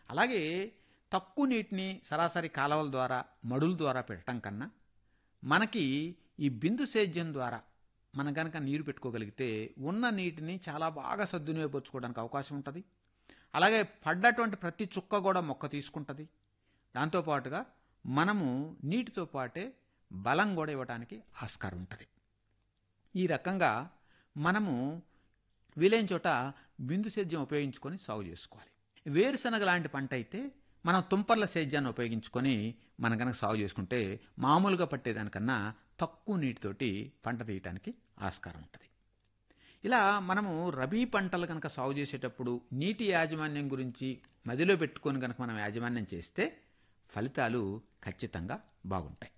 అలాగే తక్కువ నీటిని సరాసరి కాలువల ద్వారా మడుల ద్వారా పెట్టడం కన్నా మనకి ఈ బిందు సేద్యం ద్వారా మనం కనుక నీరు పెట్టుకోగలిగితే ఉన్న నీటిని చాలా బాగా సద్వినియోగపరచుకోవడానికి అవకాశం ఉంటుంది అలాగే పడ్డటువంటి ప్రతి చుక్క కూడా మొక్క తీసుకుంటుంది దాంతోపాటుగా మనము నీటితో పాటే బలం కూడా ఇవ్వడానికి ఆస్కారం ఉంటుంది ఈ రకంగా మనము వీలైన చోట బిందు సేద్యం ఉపయోగించుకొని సాగు చేసుకోవాలి వేరుశనగ లాంటి పంట అయితే మనం తుంపర్ల సేద్యాన్ని ఉపయోగించుకొని మనం కనుక సాగు చేసుకుంటే మామూలుగా పట్టేదానికన్నా తక్కువ నీటితోటి పంట తీయటానికి ఆస్కారం ఉంటుంది ఇలా మనము రబీ పంటలు కనుక సాగు చేసేటప్పుడు నీటి యాజమాన్యం గురించి మదిలో పెట్టుకొని కనుక మనం యాజమాన్యం చేస్తే ఫలితాలు ఖచ్చితంగా బాగుంటాయి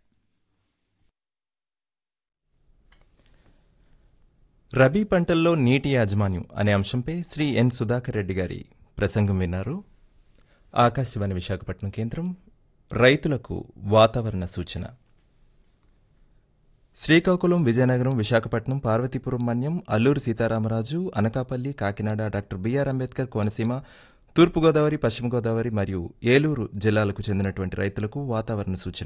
రబీ పంటల్లో నీటి యాజమాన్యం అనే అంశంపై శ్రీ ఎన్ సుధాకర్ రెడ్డి గారి ప్రసంగం విన్నారు ఆకాశవాణి విశాఖపట్నం కేంద్రం రైతులకు వాతావరణ సూచన శ్రీకాకుళం విజయనగరం విశాఖపట్నం పార్వతీపురం మన్యం అల్లూరు సీతారామరాజు అనకాపల్లి కాకినాడ డాక్టర్ బిఆర్ అంబేద్కర్ కోనసీమ తూర్పుగోదావరి పశ్చిమ గోదావరి మరియు ఏలూరు జిల్లాలకు చెందినటువంటి రైతులకు వాతావరణ సూచన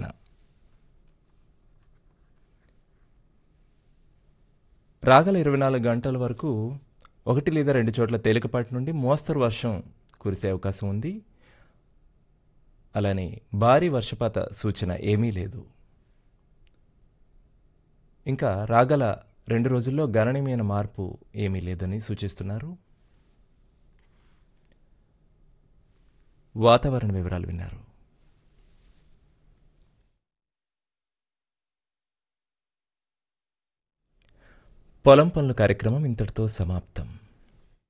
రాగల ఇరవై నాలుగు గంటల వరకు ఒకటి లేదా రెండు చోట్ల తేలికపాటి నుండి మోస్తరు వర్షం కురిసే అవకాశం ఉంది అలానే భారీ వర్షపాత సూచన ఏమీ లేదు ఇంకా రాగల రెండు రోజుల్లో గణనీయమైన మార్పు ఏమీ లేదని సూచిస్తున్నారు వాతావరణ వివరాలు విన్నారు పొలం పనుల కార్యక్రమం ఇంతటితో సమాప్తం